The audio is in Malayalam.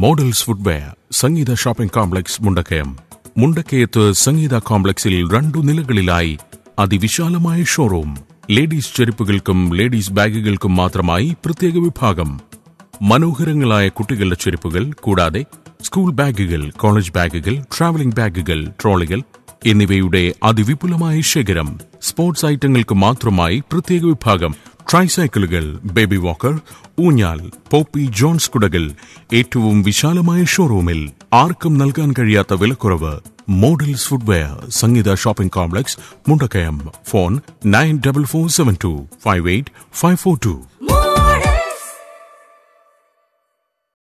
models footwear Sangeetha shopping complex Mundakayam മുണ്ടക്കയത്ത് സംഗീത കോംപ്ലക്സിൽ രണ്ടു നിലകളിലായി അതിവിശാലമായ ഷോറൂം ലേഡീസ് ചെരുപ്പുകൾക്കും ലേഡീസ് ബാഗുകൾക്കും മാത്രമായി പ്രത്യേക വിഭാഗം മനോഹരങ്ങളായ കുട്ടികളുടെ ചെരുപ്പുകൾ കൂടാതെ സ്കൂൾ ബാഗുകൾ കോളേജ് ബാഗുകൾ ട്രാവലിംഗ് ബാഗുകൾ ട്രോളികൾ എന്നിവയുടെ അതിവിപുലമായ ശേഖരം സ്പോർട്സ് ഐറ്റങ്ങൾക്ക് മാത്രമായി പ്രത്യേക വിഭാഗം ട്രൈസൈക്കിളുകൾ ബേബി വാക്കർ ഊഞ്ഞാൽ പോപ്പി ജോൺസ് കുടകൾ ഏറ്റവും വിശാലമായ ഷോറൂമിൽ ആർക്കും നൽകാൻ കഴിയാത്ത വിലക്കുറവ് models footwear Sangeetha shopping complex Mundakayam phone nine double four seven two five eight five four to